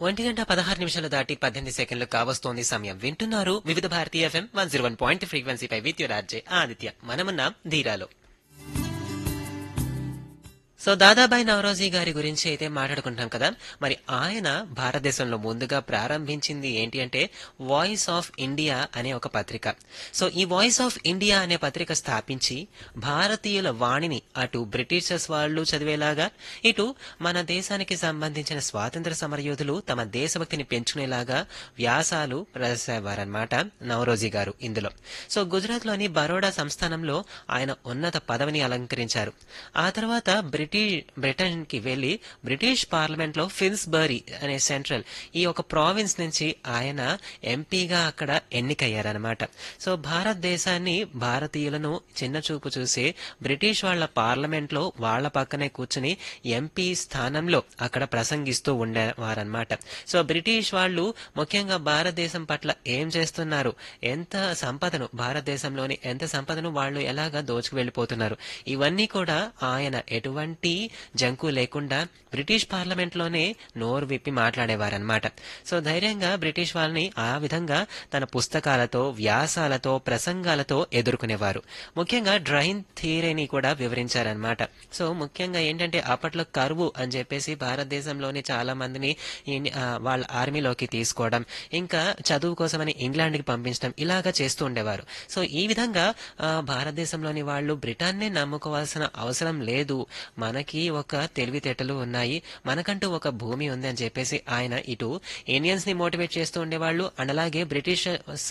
ఒంటి గంట పదహారు నిమిషాలు దాటి పద్దెనిమిది సెకండ్లు కావస్తోంది సమయం వింటున్నారు వివిధ భారతీయ F M one zero one point ఫ్రీక్వెన్సీపై విద్యురార్జే ఆదిత్య మనమున్నాం ధీరాలో సో దాదాబాయి నవరోజీ గారి గురించి అయితే మాట్లాడుకుంటాం కదా మరి ఆయన భారతదేశంలో ముందుగా ప్రారంభించింది ఏంటి అంటే వాయిస్ ఆఫ్ ఇండియా అనే ఒక పత్రిక సో ఈ వాయిస్ ఆఫ్ ఇండియా అనే పత్రిక స్థాపించి భారతీయుల వాణిని అటు బ్రిటిషర్స్ వాళ్ళు చదివేలాగా ఇటు మన దేశానికి సంబంధించిన స్వాతంత్ర సమరయోధులు తమ దేశభక్తిని పెంచుకునేలాగా వ్యాసాలు రాసేవారనమాట నవరోజీ గారు ఇందులో సో గుజరాత్ లోని బరోడా సంస్థానంలో ఆయన ఉన్నత పదవిని అలంకరించారు ఆ తర్వాత బ్రిటిష్ బ్రిటన్ కి వెళ్లి బ్రిటిష్ పార్లమెంట్ లో ఫిన్స్బరీ అనే సెంట్రల్ ఈ ఒక ప్రావిన్స్ నుంచి ఆయన ఎంపీగా అక్కడ ఎన్నికయ్యారనమాట సో భారతదేశాన్ని భారతీయులను చిన్న చూపు చూసి బ్రిటిష్ వాళ్ళ పార్లమెంట్ లో వాళ్ళ పక్కనే కూర్చుని ఎంపీ స్థానంలో అక్కడ ప్రసంగిస్తూ ఉండేవారనమాట సో బ్రిటిష్ వాళ్ళు ముఖ్యంగా భారతదేశం పట్ల ఏం చేస్తున్నారు ఎంత సంపదను భారతదేశంలోని ఎంత సంపదను వాళ్ళు ఎలాగా దోచుకు వెళ్ళిపోతున్నారు ఇవన్నీ కూడా ఆయన ఎటువంటి జంకు లేకుండా బ్రిటిష్ పార్లమెంట్ లోనే నోరు విప్పి మాట్లాడేవారనమాట సో ధైర్యంగా బ్రిటిష్ వాళ్ళని ఆ విధంగా తన పుస్తకాలతో వ్యాసాలతో ప్రసంగాలతో ఎదుర్కొనేవారు ముఖ్యంగా డ్రైన్ థియరీని కూడా వివరించారనమాట సో ముఖ్యంగా ఏంటంటే అప్పట్లో కరువు అని చెప్పేసి భారతదేశంలోని చాలా మందిని ఈ- ఆ, వాళ్ళ ఆర్మీలోకి తీసుకోవడం ఇంకా చదువు కోసమని ఇంగ్లాండ్ కి పంపించడం ఇలాగా చేస్తూ ఉండేవారు సో ఈ విధంగా ఆ, భారతదేశంలోని వాళ్ళు బ్రిటన్నే నమ్ముకోవాల్సిన అవసరం లేదు మనకి ఒక తెలివితేటలు ఉన్నాయి మనకంటూ ఒక భూమి ఉంది అని చెప్పేసి ఆయన ఇటు ఇండియన్స్ ని మోటివేట్ చేస్తూ ఉండేవాళ్ళు అండ్ అలాగే బ్రిటిష్